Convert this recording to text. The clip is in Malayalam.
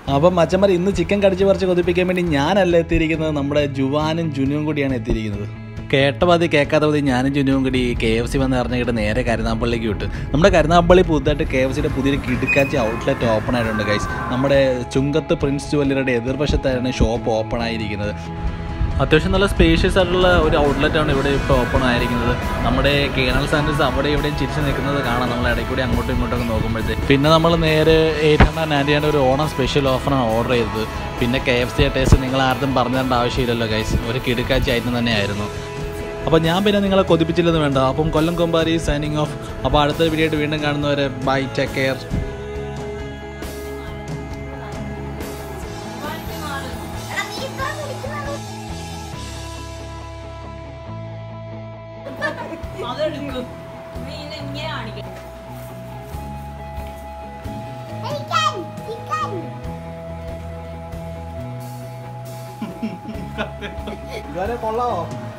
അപ്പം മച്ചന്മാർ ഇന്ന് ചിക്കൻ കടിച്ച് പറിച്ച് കൊതിപ്പിക്കാൻ വേണ്ടി ഞാനല്ല എത്തിയിരിക്കുന്നത് നമ്മുടെ ജുവാനും ജുനുവും കൂടിയാണ് എത്തിയിരിക്കുന്നത് കേട്ട പതി കേൾക്കാത്ത പതി ഞാനും ജുനുവും കൂടി കെ എഫ് സി വന്ന് ഇറങ്ങിയിട്ട് നേരെ കരുനാപ്പള്ളിക്ക് വിട്ടു നമ്മുടെ കരുനാപ്പള്ളി പുതുതായിട്ട് കെ എഫ് സിയുടെ പുതിയൊരു കിടുക്കാച്ചി ഔട്ട്ലെറ്റ് ഓപ്പൺ ആയിട്ടുണ്ട് ഗൈസ് നമ്മുടെ ചുങ്കത്ത് പ്രിൻസ് ജുവല്ലറിയുടെ എതിർവശത്തായിരുന്നു ഷോപ്പ് ഓപ്പൺ ആയിരിക്കുന്നത് അത്യാവശ്യം നല്ല സ്പേഷ്യസ് ആയിട്ടുള്ള ഒരു ഔട്ട്ലെറ്റ് ആണ് ഇവിടെ ഇപ്പോൾ ഓപ്പൺ ആയിരിക്കുന്നത് നമ്മുടെ കേണൽ സാൻഡേഴ്സ് അവിടെ ഇവിടെയും ചിരിച്ച് നിൽക്കുന്നത് കാണാം നമ്മൾ ഇടയ്ക്ക് കൂടി അങ്ങോട്ടും ഇങ്ങോട്ടൊക്കെ നോക്കുമ്പോഴത്തേക്ക് പിന്നെ നമ്മൾ നേരെ എയ്റ്റ് ഹൺഡ്രഡ് നയൻറ്റി ഒരു ഓണം സ്പെഷ്യൽ ഓഫറാണ് ഓർഡർ ചെയ്തത് പിന്നെ കെ എഫ് സി ടേസ്റ്റ് നിങ്ങൾ ആർക്കും പറഞ്ഞു തരേണ്ട ആവശ്യമില്ലല്ലോ ഗൈസ് ഒരു കിടുക്കാച്ചി ഐറ്റം തന്നെയായിരുന്നു അപ്പോൾ ഞാൻ പിന്നെ നിങ്ങളെ കൊതിപ്പിച്ചില്ലെന്ന് വേണ്ട അപ്പം കൊല്ലം കൊമ്പാരി സൈനിങ് ഓഫ് അപ്പോൾ അടുത്ത വീഡിയോ ആയിട്ട് വീണ്ടും കാണുന്നവരെ ബൈ ടേക്ക് കെയർ എടാ നീ ഇത്ര കുടിക്കുന്നത് അതെടുക്കും നീ ഇത് ഇങ്ങനെ കാണിക്കും ചിക്കൻ ചിക്കൻ ഇതുവരെ കൊള്ളാവോ